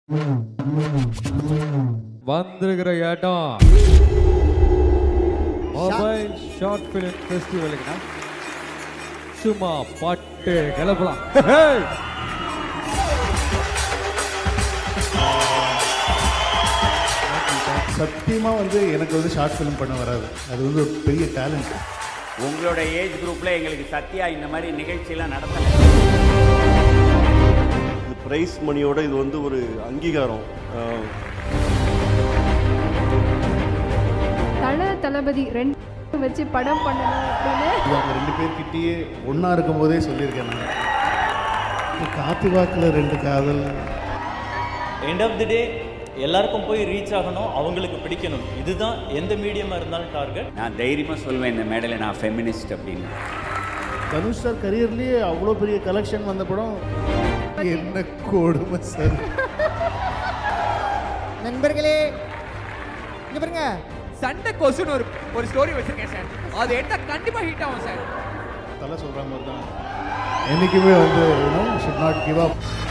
வந்திருக்கிற இடம் mobile short film ஃபெஸ்டிவலுக்குண்ணா சும்மா பட்டு கிளப்பலாம் ஹேய்! சத்தியமாக வந்து எனக்கு வந்து ஷார்ட் ஃபிலிம் பண்ண வராது அது வந்து ஒரு பெரிய டேலண்ட் உங்களோட ஏஜ் குரூப்ல எங்களுக்கு சத்யா இந்த மாதிரி நிகழ்ச்சியெல்லாம் நடத்தல இது ப்ரைஸ் மணியோட இது வந்து ஒரு அங்கீகாரம் அஹ், தல தளபதி ரெண்டு வச்சு படம் பண்ணணும் அப்படின்னு இது அவங்க ரெண்டு பேர்கிட்டயே ஒன்றா இருக்கும்போதே சொல்லியிருக்கேன் நான் இந்த காத்து வாக்கில் ரெண்டு காதல் எண்ட் ஆஃப் தி டே எல்லாருக்கும் போய் ரீச் ஆகணும் அவங்களுக்கு பிடிக்கணும் இதுதான் எந்த மீடியமாக இருந்தாலும் டார்கெட் நான் தைரியமா சொல்வேன் இந்த மேடையில் நான் ஃபெமினிஸ்ட் அப்படின்னு தனுஷ் சார் கரியர்லேயே அவ்வளோ பெரிய கலெக்ஷன் வந்த படம் என்ன கொடுமை சார் நண்பர்களே இங்க பாருங்க சண்டை கொசுன்னு ஒரு ஒரு ஸ்டோரி வச்சிருக்கேன் சார் அது எடுத்தா கண்டிப்பா ஹிட் ஆகும் சார் தலை சொல்கிற மாதிரி தான் என்றைக்குமே வந்து ஷுட் நாட் கிவ் அப்